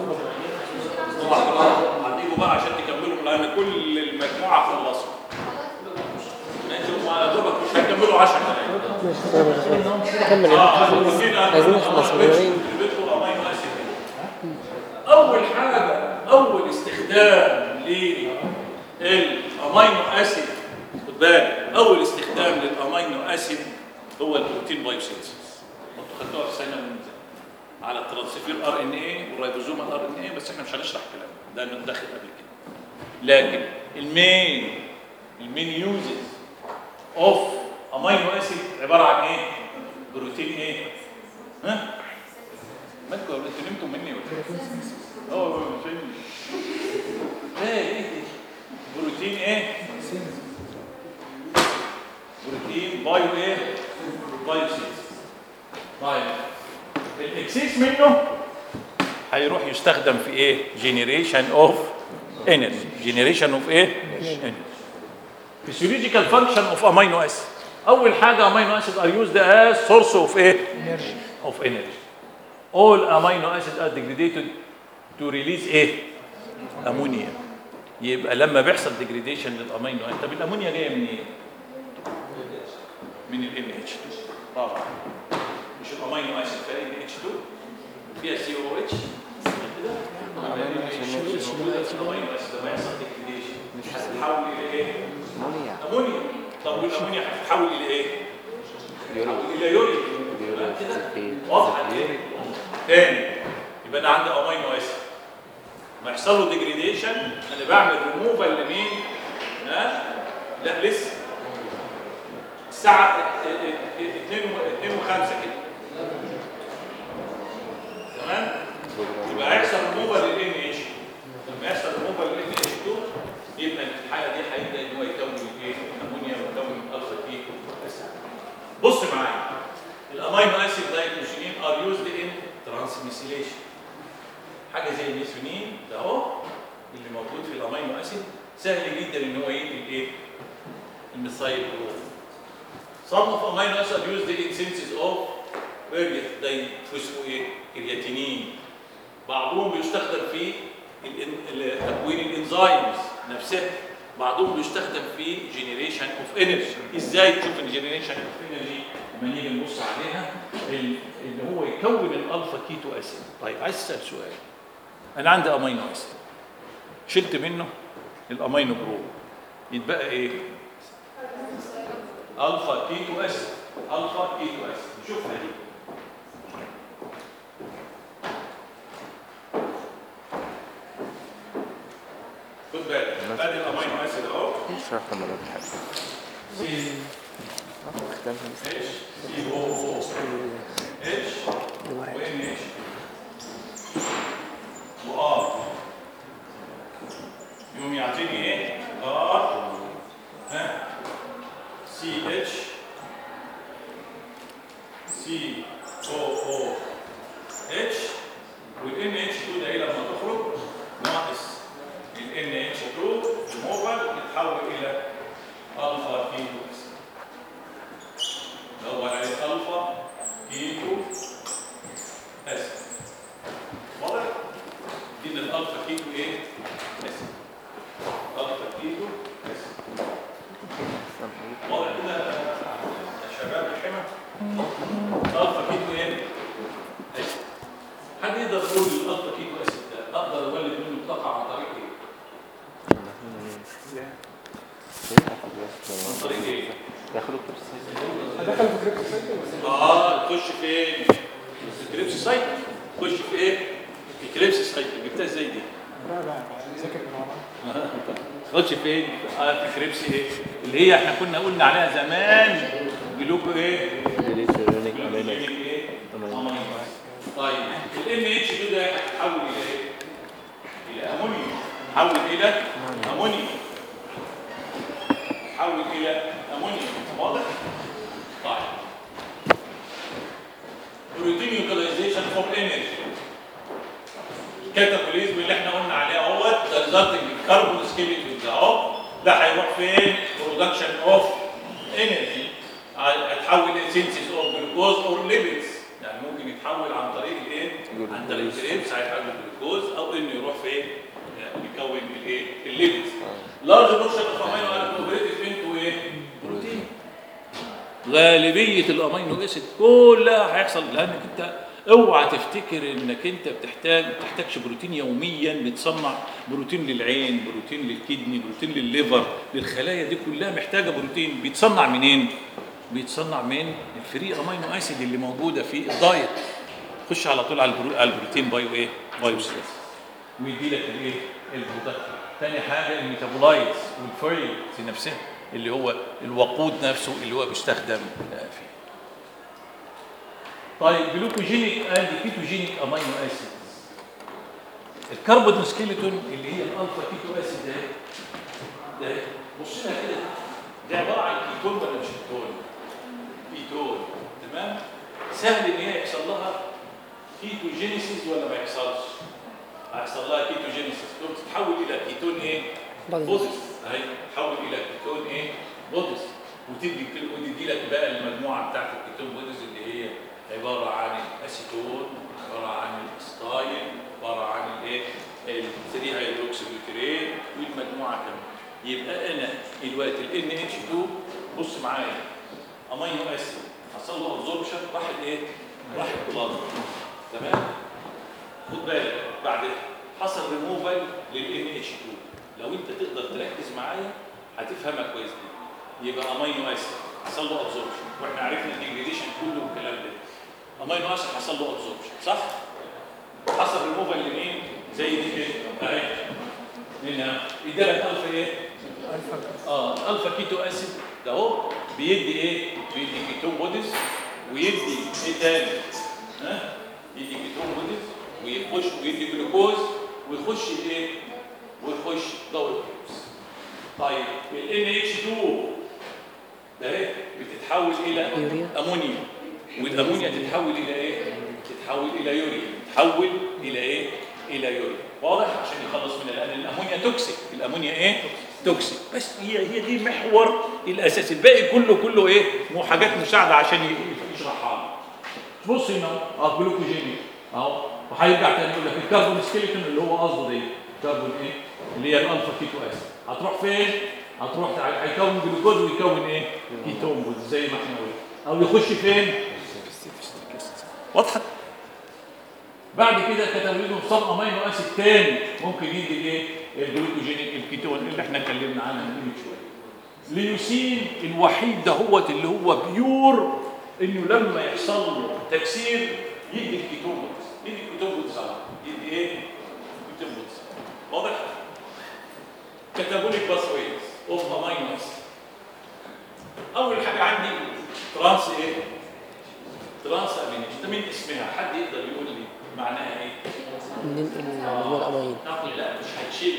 هتيجوا بقى عشان تكملوا لان كل المجموعه خلصوا ماشي هم يا دوبك مش هيكملوا 10 دقايق كمل يا اه دكتور عايزين عايزين نخلص مليونين اول حاجه اول استخدام للامينو اسيد خد بالك اول استخدام للامينو اسيد هو البروتين بايوسينثيسيس انتوا خدتوها في سنه من زمان على الترانسفير ار ان اي والريبوزوم ار ان اي بس احنا مش هنشرح كلام ده داخل قبل كده لكن المين المين يوزز اوف امينو اسيد عباره عن ايه؟ بروتين ايه؟ ها؟ مالكم يا ولاد انتوا نمتوا مني ولا ايه؟ اه فين؟ ايه ايه دي؟ بروتين ايه؟ بروتين بايو ايه؟ بايو سيلز طيب الاكسيس منه هيروح يستخدم في ايه؟ جينيريشن اوف انرجي جينيريشن اوف ايه؟ physiological function of amino acid اول حاجه amino acids are used as source of ايه of energy all amino acids are degraded to release ايه امونيا يبقى لما بيحصل degradation للامينو اسيد طب الامونيا جايه من ايه من ال NH2 طبعا مش الامينو اسيد فيها NH2 فيها COH الامينو اسيد لما يحصل degradation هتتحول الى ايه مونيا امونيا طب والامونيا هتتحول الى ايه؟ يورو الى يوريك يورو يبقى كده زفير واضحه تاني تاني يبقى انا عندي امينو اسيد ما يحصل له ديجريديشن انا بعمل ريموفال لمين؟ ها؟ لا لسه الساعه 2 2 و5 كده تمام؟ يبقى هيحصل ريموفال للان اتش لما يحصل ريموفال للان اتش 2 يبقى في الحاله دي هيبدا ان هو يكون الايه؟ امونيا ويكون الفا كي بص معايا الامينو اسيد دايكلوشينين ار يوزد ان ترانسميثيليشن حاجه زي الميثيونين ده اهو اللي موجود في الامينو اسيد سهل جدا ان هو ينقل ايه؟ الميثايل جروب Some of amino acids are used in synthesis of دايفوسفو ايه؟ كرياتينين بعضهم بيستخدم في الإن- ال- تكوين الانزيمز نفسها بعضهم بيستخدم في جنريشن اوف انرجي ازاي تشوف الجنريشن اوف انرجي لما نيجي نبص عليها ال- اللي هو يكون الالفا كيتو اسيد طيب عايز اسال سؤال انا عندي امينو اسيد شلت منه الامينو جروب يتبقى ايه الفا كيتو اسيد الفا كيتو اسيد شوفها دي خد بالك ادي الامينو اسيد اهو اشرح لما ده حاجه سي اختامها بس اتش سي او او اتش وان اتش وار يوم يعطيني ايه؟ ار ها سي اتش سي او او اتش والان اتش 2 ده ايه لما تخرج ناقص الان اتش 2 ريموفال يتحول الى الفا كيتو دور عليه الفا كيتو اسيد واضح؟ دي إن الالفا كيتو ايه؟ اسيد الفا كيتو اسيد واضح كده يا شباب يا حمى الفا كيتو ايه؟ اسيد حد يقدر يقول لي الالفا كيتو اسيد ده اقدر اولد منه طاقه عن طريق ايه؟ عن طريق ايه؟ دخلوا كورس دخل في كريبتو سايكل اه تخش فين؟ في الكريبس سايكل خش في ايه؟ اكليبس سايكل جبتها ازاي دي؟ لا لا ذاكر من ورا خش فين؟ اه في كريبس ايه؟ اللي هي احنا كنا قلنا عليها زمان جلوكو ايه؟ جلوكوجينيك ايه؟ أمينو. طيب ال اتش ده هيتحول الى ايه؟ الى امونيوم حول الى امونيوم حول الى امونيوم واضح؟ طيب بروتين يوتيلايزيشن فور انرجي الكاتابوليزم اللي احنا قلنا عليه اهوت ده ريزلتنج الكربون سكيلتون ده اهو ده هيروح فين؟ برودكشن اوف انرجي هيتحول لسينسيس اوف جلوكوز اور ليبيدز يعني ممكن يتحول عن طريق الايه؟ عن طريق الجريبس هيتحول لجلوكوز او انه يروح فين؟ يعني يكون الايه؟ الليبيدز لارج بورشن اوف امينو انوبريتيف انتو ايه؟ بروتين غالبيه الامينو اسيد كلها هيحصل لانك انت اوعى تفتكر انك انت بتحتاج ما بتحتاجش بروتين يوميا بتصنع بروتين للعين بروتين للكدني بروتين للليفر للخلايا دي كلها محتاجه بروتين بيتصنع منين بيتصنع من الفري امينو اسيد اللي موجوده في الدايت خش على طول على البرو- على البروتين بايو ايه بايو سيلز ويدي لك الايه البرودكت تاني حاجه الميتابولايتس والفريز نفسها اللي هو الوقود نفسه اللي هو بيستخدم آه، فيه طيب جلوكوجينيك اند كيتوجينيك امينو اسيدز الكربون سكيلتون اللي هي الالفا كيتو اسيد ده ده بص لها كده ده عباره عن كيتون ولا مش كيتون؟ كيتون تمام؟ سهل ان هي يحصل لها كيتوجينيسيس ولا ما يحصلش؟ هيحصل لها كيتوجينيسيس تقوم تتحول الى كيتون ايه؟ بوديز. بوديز اهي تتحول الى كيتون ايه؟ بوديز وتدي وتدي لك بقى المجموعه بتاعت الكيتون بوديز اللي هي عباره عن الاسيتون عباره عن الاستايل عباره عن الايه؟ ال 3 هيدروكسي بيوترين والمجموعه كمان يبقى انا دلوقتي ال NH2 بص معايا امينو اسيد حصل له ابزوربشن واحد ايه؟ واحد بلاد تمام؟ خد بالك بعد حصل ريموفال لل NH2 لو انت تقدر تركز معايا هتفهمها كويس جدا يبقى امينو اسيد حصل له ابزوربشن واحنا عرفنا الديجريديشن كله والكلام ده امينو اسيد حصل له ابزوربشن صح؟ حصل ريموفال لمين؟ زي دي كده اهي منها ادالك الفا ايه؟ اه الالفا كيتو اسيد ده اهو بيدي ايه؟ بيدي كيتون بوديز ويدي ايه تاني؟ ها؟ يدي كيتون بوديز ويخش ويدي جلوكوز ويخش ايه؟ ويخش دورة الجلوكوز. طيب ال NH2 ده ايه؟ بتتحول الى يوريا. امونيا والامونيا تتحول الى ايه؟ تتحول الى يوريا تتحول الى ايه؟ الى يوريا واضح عشان يخلص من لان الامونيا توكسيك الامونيا ايه؟ توكسيك بس هي هي دي محور الاساسي الباقي كله كله ايه؟ مو حاجات مساعده عشان ي- يشرحها لنا. بص هنا اهو اه جلوكوجينيك اهو وهيرجع تاني يقول لك الكربون سكيلتون اللي هو قصده ده الكربون ايه؟ اللي هي الالفا كيتو اسيد هتروح فين؟ هتروح تع- هيكون جلوكوز ويكون ايه؟ كيتون بودز زي ما احنا قلنا او يخش فين؟ واضحه؟ بعد كده كتبوا صاب امينو اسيد تاني ممكن يدي الايه؟ الجلوكوجينيك الكيتون اللي احنا اتكلمنا عنها من شويه. ليوسين الوحيد ده هو اللي هو بيور انه لما يحصل له تكسير يدي الكيتون بودز يدي الكيتون بودز على طول. يدي ايه؟ كيتون بودز واضح؟ كاتابوليك باثويز اوف امينو اسيد اول حاجه عندي ترانس ايه؟ ترانس امينيشن من اسمها حد يقدر يقول لي معناها ايه؟ ننقل اللي هو الامين نقول لا مش هتشيل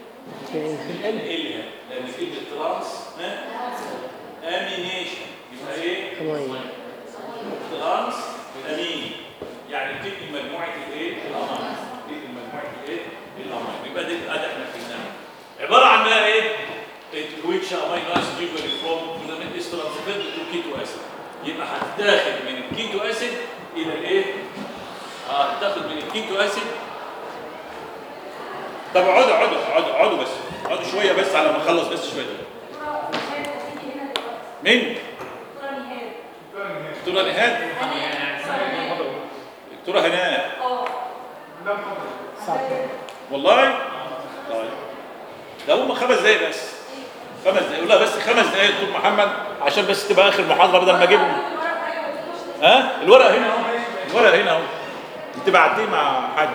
ننقلها لان كلمه ترانس ها امينيشن يبقى ايه؟ امين ترانس امين يعني بتدي مجموعه الايه؟ الامان بتدي مجموعه الايه؟ الامان يبقى دي ادي احنا فهمناها عباره عن بقى ايه؟ which amino acid usually from filament is transferred to keto acid يبقى هتتاخد من الكيتو اسيد الى الايه؟ اه هتاخد من الكيتو اسيد طب اقعدوا اقعدوا اقعدوا اقعدوا بس اقعدوا شويه بس على ما اخلص بس شويه مين؟ دكتوره نهاد دكتوره هناء والله طيب ده هم خمس دقايق بس خمس دقايق قول لها بس خمس دقايق دكتور محمد عشان بس تبقى اخر محاضره بدل ما اجيبهم ها الورقه هنا اهو الورقه هنا اهو انت بعتيه مع حد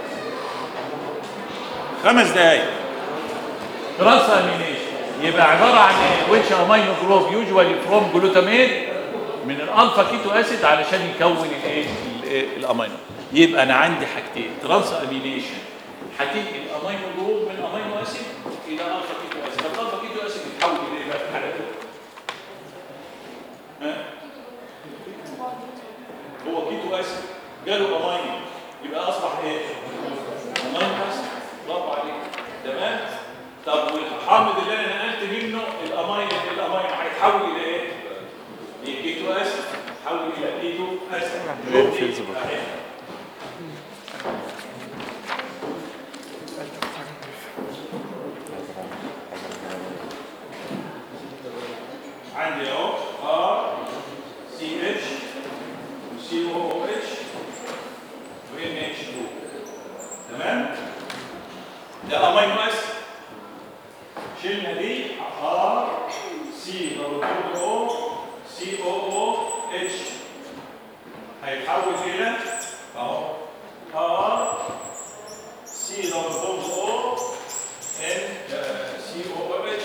خمس دقايق ترانس امينيشن يبقى عباره عن ايه ويتش امينو جروب يوجوالي فروم جلوتاميت من الالفا كيتو اسيد علشان يكون الايه ال- الامينو يبقى انا عندي حاجتين ترانس امينيشن هتنقل الامينو جروب من امينو اسيد الى الفا كيتو اسيد طب الالفا كيتو اسيد يتحول الى ايه بقى في الحاله دي؟ ها؟ هو كيتو اسيد جاله امينو يبقى اصبح ايه؟ امينو اسيد برافو عليك تمام؟ طب والحامض اللي انا نقلت منه الامينو الامينو هيتحول الى ايه؟ كيتو اسيد يتحول الى كيتو اسيد فيلزبورg. أهي. عندي اهو ار سي اتش وسي او اتش وان اتش 2 تمام ده امينو اسيد شلنا دي ار سي دبل او سي او او اتش هيتحول الى اهو ار سي دبل او ان سي او اتش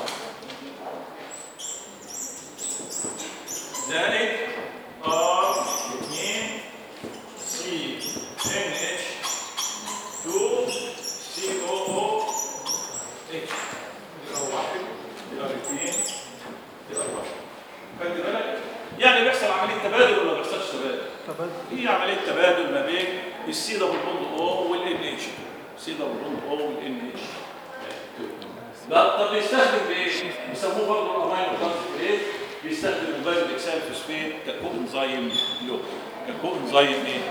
زائد ار 2 سي ان اتش 2 سي او او اتش يبقى واحد يبقى اثنين يبقى واحد خدت بالك؟ يعني بيحصل عمليه تبادل ولا ما بيحصلش تبادل؟ هي عمليه تبادل ما بين السي دبل بوند او والان اتش سي دبل بوند او والان اتش لا طب بيستخدم بايه؟ بيسموه برضه الامينو ترانسفيريز بيستخدم موبايل اكسال فوسفيت ككو انزيم له ككو انزيم ايه؟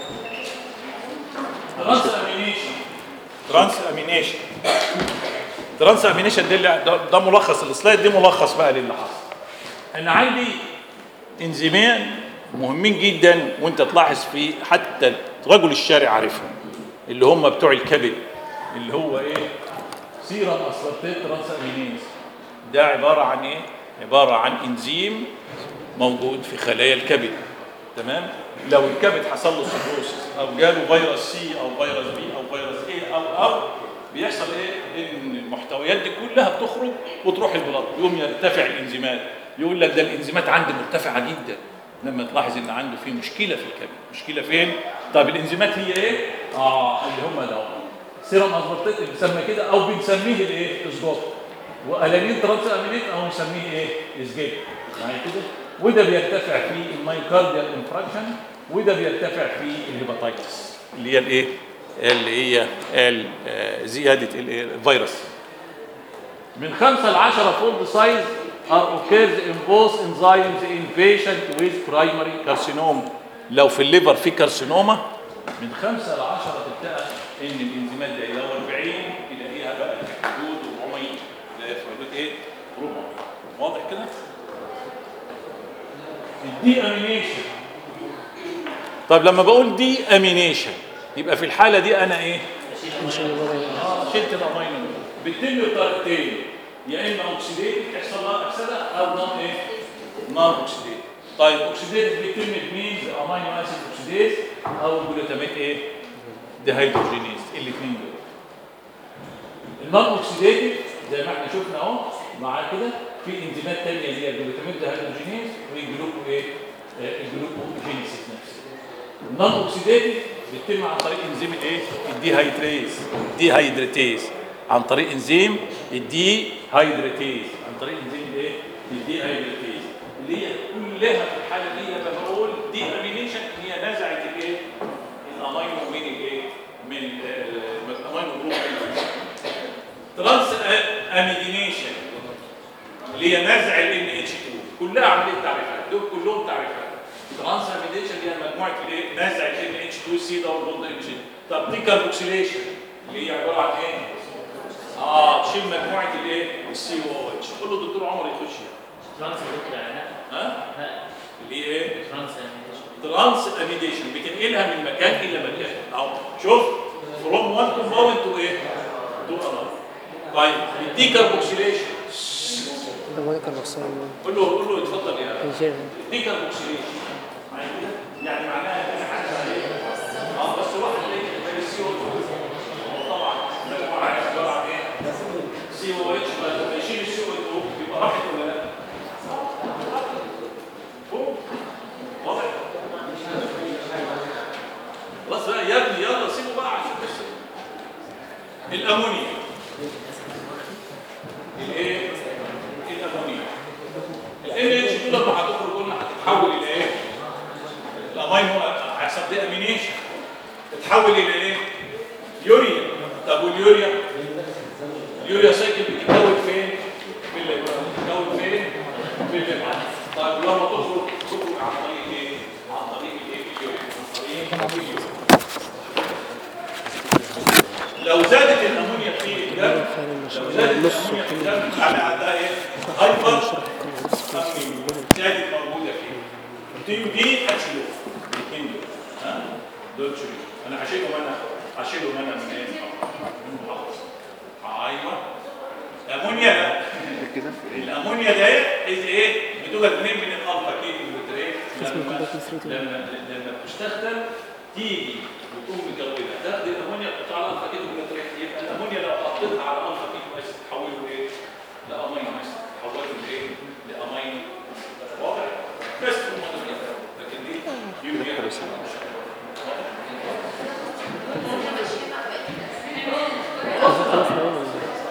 ترانس امينيشن ترانس امينيشن ترانس امينيشن ده, اللي- ده, ده ملخص السلايد دي ملخص بقى للي حصل انا عندي انزيمين مهمين جدا وانت تلاحظ في حتى رجل الشارع عارفهم اللي هم بتوع الكبد اللي هو ايه سيرم اسبرتيت ترانس امينيز ده عباره عن ايه عباره عن انزيم موجود في خلايا الكبد تمام لو الكبد حصل له سيروسيس او جاله فيروس سي او فيروس بي او فيروس ايه او او بيحصل ايه ان المحتويات دي كلها بتخرج وتروح البلاد يقوم يرتفع الانزيمات يقول لك ده الانزيمات عندي مرتفعه جدا لما تلاحظ ان عنده في مشكله في الكبد مشكله فين طب الانزيمات هي ايه اه اللي هم ده سيرم اسبرتيت بنسميه كده او بنسميه الايه اسقاط والانين ترانس امينيت او نسميه ايه اسجيت يعني كده وده بيرتفع في المايكارديال انفراكشن وده بيرتفع في الهيباتيتس اللي هي الايه اللي هي ال- آه، زياده الايه الفيروس من 5 ل 10 فولد سايز are occurs in both enzymes in patient with primary carcinoma لو في الليفر في كارسينوما من 5 ل 10 تلتقى ان الانزيمات دي لو 40 تلاقيها بقى في حدود 400 تلاقيها في حدود ايه 400 واضح كده الدي امينيشن طب لما بقول دي امينيشن يبقى في الحاله دي انا ايه مش اللي بره اه شلت الامينو بتتم بطريقتين يا اما اوكسيديت تحصل لها اكسده او نون ايه؟ نون اوكسيديت طيب اوكسيديت بيتم بمين؟ بامينو اسيد اوكسيديز او جلوتاميت ايه؟ ديهيدروجينيز الاثنين دول النون اوكسيديتيف زي ما احنا شفنا اهو مع كده في انزيمات ثانيه زي الجلوتاميت ديهيدروجينيز والجلوكو ايه؟ آه، الجلوكوجينيسيس نفسه النون اوكسيديتيف بيتم عن طريق انزيم الايه؟ الديهايدريز ديهايدريتيز عن طريق انزيم الديهايدريتيز عن طريق انزيم الايه؟ الديهايدريتيز اللي هي كلها في الحاله دي لما بقول دي امينيشن هي نزعت الايه؟ الامينو من الايه؟ من آه، من الامينو جروب ترانس اميدينيشن اللي هي نزع ال NH2 كلها عمليه تعريفات دول كلهم تعريفات ترانس اميديشن اللي هي مجموعه الايه نزع ال NH2 سي ده والبوند اتش طب دي كاربوكسيليشن اللي هي عباره عن ايه؟ اه تشيل مجموعه الايه؟ السي او اتش قول له دكتور عمر يخش ترانس يعني ها؟ لا اللي هي ايه؟ ترانس يعني ترانس اميديشن بتنقلها من مكان الى مكان اهو شوف فروم وان كومباوند تو ايه؟ تو انذر طيب الديكربوكسيليشن ده ما كان مقصود قول له قول له اتفضل يا الجيرن ديكربوكسيليشن يعني معناها ان انا حاسس عليه اه الامونيا الايه الامونيا ال اتش دول لما هتخرج قلنا هتتحول الى ايه الامينو هيحصل دي امينيشن تتحول الى ايه يوريا طب واليوريا اليوريا سايكل بتتكون فين في الليبر بتتكون فين في الليبر طيب لما تخرج تخرج عن طريق ايه عن طريق الايه اليوريا عن طريق اليوريا لو زادت الامونيا في الدم لو زادت الامونيا في الدم يعني عندها ايه هايبر زادت موجوده فيه دي دي اتشلو الاثنين دول ها دول تشيلو انا هشيلهم انا هشيلهم انا من ايه من المحافظه ايوه امونيا ده كده الامونيا ده ايه ايه بتوجد منين من الالفا كي جلوتريت لما لما لما بتستخدم تيجي وتقوم مجودها تاخد الامونيا تحطها على الالفا كي جلوتريت يبقى الامونيا لو حطيتها على الالفا كي اسيد تحوله ايه لامينو اسيد تحوله لايه لامينو واضح بس في الموضوع ده. لكن دي يوريا خلاص نعمل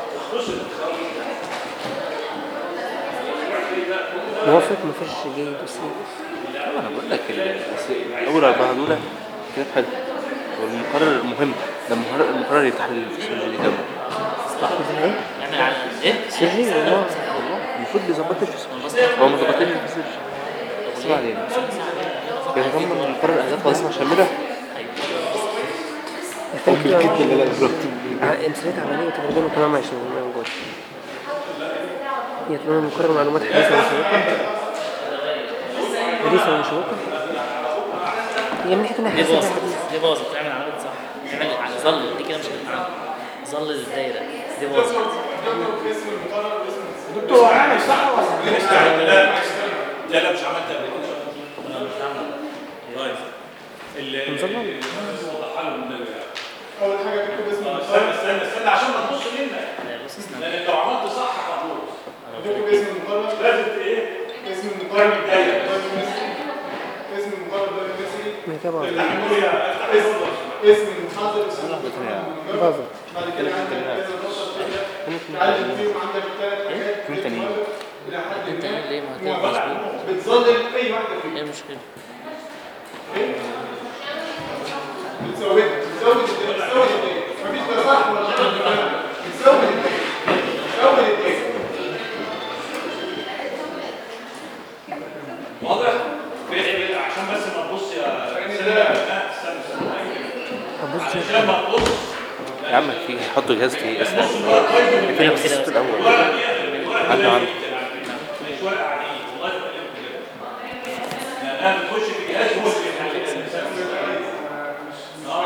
موافق مفيش جيد وسيء انا بقول لك ال- أصل اول اربعه دول كده حلو والمقرر مهم ده المقرر المقرر يفتح لي الفسيولوجي اللي جنبه ده ايه؟ يعني على ايه؟ سري والله المفروض يظبط لي الفسيولوجي هو ما ظبطليش الفسيولوجي بس ما علينا يتضمن المقرر الاهداف خلاص هشملها ممكن جدا اللي انا ع- امثاليات عمليه تترجمه كمان مع شغل موجود يتمنى مقرر معلومات حديثه ومشوقه حديثه ومشوقه هي من ناحيه انها دي حديثه باظت حديث دي باظت تعمل عمليه صح تعمل على ظل دي كده مش هتتعمل ظل الدايره دي باظت دكتور هعمل صح ولا لا لا لا مش عملت قبل كده انا مش عامل طيب ال وضحها لهم ده اول حاجه تكتب اسم آه، استنى استنى استنى عشان ما تبص منك لا بص استنى لان لو عملت صح هتبوظ تكتب اسم المقرر لازم ايه اسم المقرر اسم المقرر ده المصري ما كده باظت تحمل يا اسم اسم المحاضر اسم باظت بعد كده عندك كذا نقطه تعلم فيهم عندك ثلاث حاجات كم تانيين؟ الى حد انت ما ليه ما هتلاقي مظبوط بتظلل اي واحده فيهم ايه المشكله؟ بتزودها بتزود الدنيا بتزود الدنيا مفيش لا صح ولا غلط بتزود الدنيا بتزود الدنيا واضح في- عشان بس ما تبص يا استنى لا، استنى استنى عشان ما تبص يا عم في حطوا جهاز فيه اسمه في نفس الصوت الاول عنده عنده مش ورقه عليه والله بكلمك كده لانها بتخش في